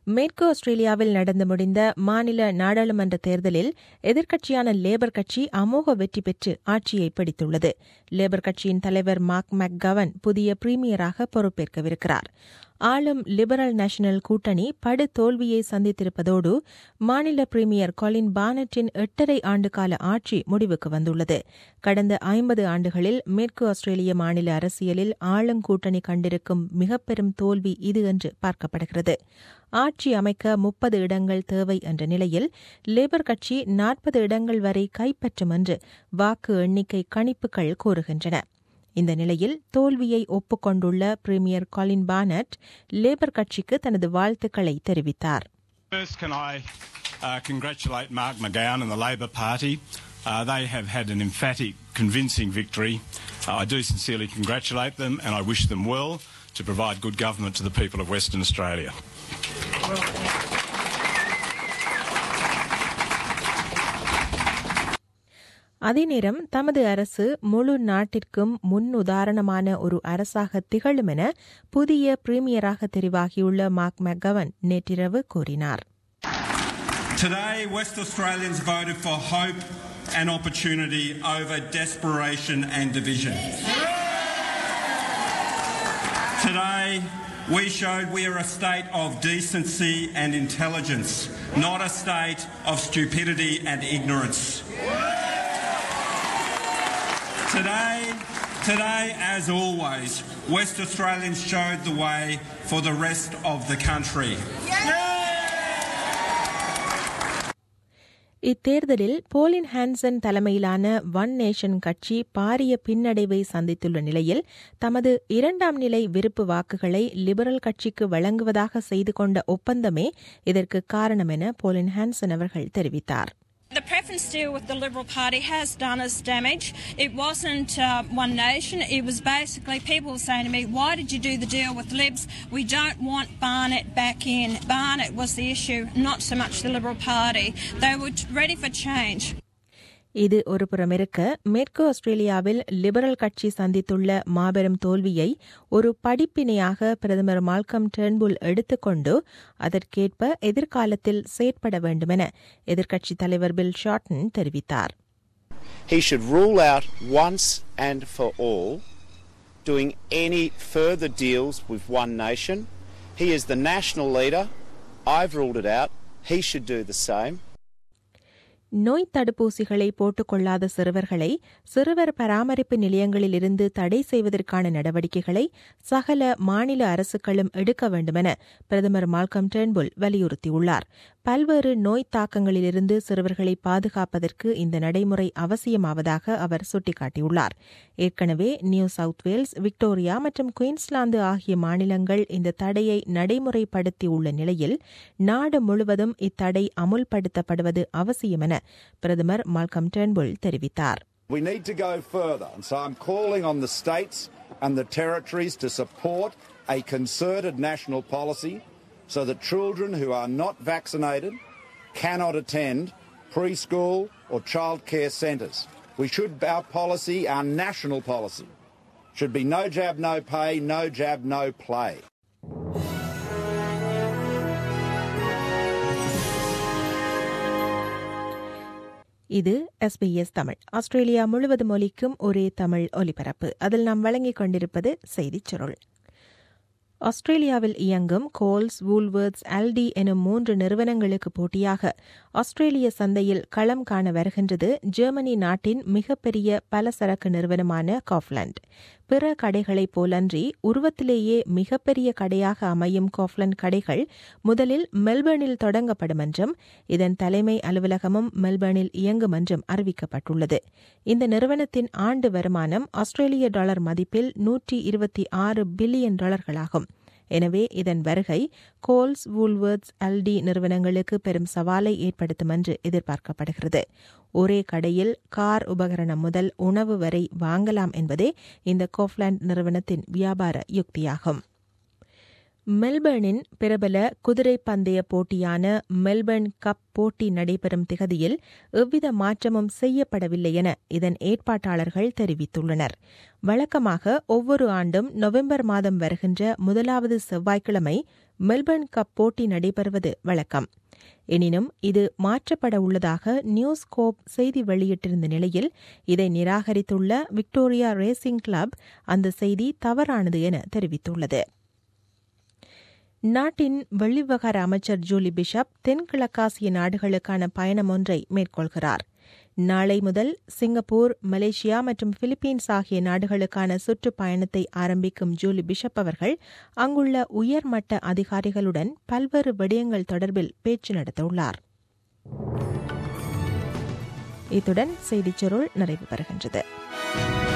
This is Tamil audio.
மேற்கு ஆஸ்திரேலியாவில் நடந்து முடிந்த மாநில நாடாளுமன்ற தேர்தலில் எதிர்க்கட்சியான லேபர் கட்சி அமோக வெற்றி பெற்று ஆட்சியை பிடித்துள்ளது லேபர் கட்சியின் தலைவர் மார்க் மெக்கவன் புதிய பிரீமியராக பொறுப்பேற்கவிருக்கிறார் ஆளும் லிபரல் நேஷனல் கூட்டணி படு தோல்வியை சந்தித்திருப்பதோடு மாநில பிரீமியர் கொலின் பானட்டின் எட்டரை ஆண்டுகால ஆட்சி முடிவுக்கு வந்துள்ளது கடந்த ஐம்பது ஆண்டுகளில் மேற்கு ஆஸ்திரேலிய மாநில அரசியலில் ஆளுங்கூட்டணி கண்டிருக்கும் மிகப்பெரும் தோல்வி இது என்று பார்க்கப்படுகிறது ஆட்சி அமைக்க முப்பது இடங்கள் தேவை என்ற நிலையில் லேபர் கட்சி நாற்பது இடங்கள் வரை கைப்பற்றும் என்று வாக்கு எண்ணிக்கை கணிப்புகள் கூறுகின்றன இந்த நிலையில் தோல்வியை ஒப்புக்கொண்டுள்ள பிரீமியர் காலின் பானட் லேபர் கட்சிக்கு தனது வாழ்த்துக்களை தெரிவித்தார் First, can I uh, congratulate Mark McGowan and the Labor Party? Uh, they have had an emphatic, convincing victory. Uh, I do sincerely congratulate them and I wish them well to provide good government to the people of Western Australia. அதே நேரம் தமது அரசு முழு நாட்டிற்கும் முன் உதாரணமான ஒரு அரசாக திகழும் என புதிய பிரீமியராக தெரிவாகியுள்ள மார்க் மெக்கவன் நேற்றிரவு கூறினார் Today, West Australians voted for hope and opportunity over desperation and division. Today, we showed we are a state of decency and intelligence, not a state of stupidity and ignorance. Today, today, as always, West Australians showed the way for the rest of the country. இத்தேர்தலில் போலின் ஹான்சன் தலைமையிலான ஒன் நேஷன் கட்சி பாரிய பின்னடைவை சந்தித்துள்ள நிலையில் தமது இரண்டாம் நிலை விருப்பு வாக்குகளை லிபரல் கட்சிக்கு வழங்குவதாக செய்து கொண்ட ஒப்பந்தமே இதற்கு காரணம் என போலின் ஹான்சன் அவர்கள் தெரிவித்தார் The preference deal with the Liberal Party has done us damage. It wasn't uh, One Nation. It was basically people were saying to me, why did you do the deal with Libs? We don't want Barnett back in. Barnett was the issue, not so much the Liberal Party. They were ready for change. இது ஒருபுறம் இருக்க மேற்கு ஆஸ்திரேலியாவில் லிபரல் கட்சி சந்தித்துள்ள மாபெரும் தோல்வியை ஒரு படிப்பினையாக பிரதமர் மால்கம் டெர்ன்புல் எடுத்துக்கொண்டு அதற்கேற்ப எதிர்காலத்தில் செயற்பட வேண்டுமென எதிர்க்கட்சித் தலைவர் பில் ஷார்டன் தெரிவித்தார் He should rule out once and for all doing any further deals with One Nation. He is the national leader. I've ruled it out. He should do the same. நோய் தடுப்பூசிகளை போட்டுக்கொள்ளாத சிறுவர்களை சிறுவர் பராமரிப்பு நிலையங்களில் இருந்து தடை செய்வதற்கான நடவடிக்கைகளை சகல மாநில அரசுகளும் எடுக்க வேண்டுமென பிரதமர் மால்கம் டெர்ன்புல் வலியுறுத்தியுள்ளார் பல்வேறு நோய் தாக்கங்களிலிருந்து சிறுவர்களை பாதுகாப்பதற்கு இந்த நடைமுறை அவசியமாவதாக அவர் சுட்டிக்காட்டியுள்ளார் ஏற்கனவே நியூ சவுத் வேல்ஸ் விக்டோரியா மற்றும் குயின்ஸ்லாந்து ஆகிய மாநிலங்கள் இந்த தடையை நடைமுறைப்படுத்தியுள்ள நிலையில் நாடு முழுவதும் இத்தடை அமுல்படுத்தப்படுவது அவசியம் என பிரதமர் மால்கம் டெர்ன்புல் தெரிவித்தார் We need to go further, and so I'm calling on the states and the territories to support a concerted national policy so that children who are not vaccinated cannot attend preschool or childcare centres. We should, our policy, our national policy, should be no jab, no pay, no jab, no play. இது எஸ்பிஎஸ் தமிழ் ஆஸ்திரேலியா முழுவதும் ஒலிக்கும் ஒரே தமிழ் ஒலிபரப்பு அதில் நாம் வழங்கிக் கொண்டிருப்பது செய்திச் சுருள் ஆஸ்திரேலியாவில் இயங்கும் கோல்ஸ் வூல்வர்ட்ஸ் ஆல்டி எனும் மூன்று நிறுவனங்களுக்கு போட்டியாக ஆஸ்திரேலிய சந்தையில் களம் காண வருகின்றது ஜெர்மனி நாட்டின் மிகப்பெரிய பலசரக்கு நிறுவனமான காஃப்லாண்ட் பிற கடைகளைப் போலன்றி உருவத்திலேயே மிகப்பெரிய கடையாக அமையும் காஃப்லாண்ட் கடைகள் முதலில் மெல்பர்னில் தொடங்கப்படும் என்றும் இதன் தலைமை அலுவலகமும் மெல்பர்னில் இயங்கும் என்றும் அறிவிக்கப்பட்டுள்ளது இந்த நிறுவனத்தின் ஆண்டு வருமானம் ஆஸ்திரேலிய டாலர் மதிப்பில் நூற்றி இருபத்தி ஆறு பில்லியன் டாலர்களாகும் எனவே இதன் வருகை கோல்ஸ் வூல்வர்ட்ஸ் அல்டி நிறுவனங்களுக்கு பெரும் சவாலை ஏற்படுத்தும் என்று எதிர்பார்க்கப்படுகிறது ஒரே கடையில் கார் உபகரணம் முதல் உணவு வரை வாங்கலாம் என்பதே இந்த கோஃப்லாண்ட் நிறுவனத்தின் வியாபார யுக்தியாகும் மெல்பர்னின் பிரபல குதிரை பந்தய போட்டியான மெல்பர்ன் கப் போட்டி நடைபெறும் திகதியில் எவ்வித மாற்றமும் செய்யப்படவில்லை என இதன் ஏற்பாட்டாளர்கள் தெரிவித்துள்ளனர் வழக்கமாக ஒவ்வொரு ஆண்டும் நவம்பர் மாதம் வருகின்ற முதலாவது செவ்வாய்க்கிழமை மெல்பர்ன் கப் போட்டி நடைபெறுவது வழக்கம் எனினும் இது மாற்றப்பட உள்ளதாக நியூஸ் கோப் செய்தி வெளியிட்டிருந்த நிலையில் இதை நிராகரித்துள்ள விக்டோரியா ரேசிங் கிளப் அந்த செய்தி தவறானது என தெரிவித்துள்ளது நாட்டின் வெளிவிவகார அமைச்சர் ஜூலி பிஷப் தென்கிழக்காசிய நாடுகளுக்கான பயணம் ஒன்றை மேற்கொள்கிறார் நாளை முதல் சிங்கப்பூர் மலேசியா மற்றும் பிலிப்பீன்ஸ் ஆகிய நாடுகளுக்கான சுற்றுப்பயணத்தை ஆரம்பிக்கும் ஜூலி பிஷப் அவர்கள் அங்குள்ள உயர்மட்ட அதிகாரிகளுடன் பல்வேறு விடயங்கள் தொடர்பில் பேச்சு நடத்தவுள்ளார் இத்துடன் செய்திச் சுருள் நிறைவு பெறுகின்றது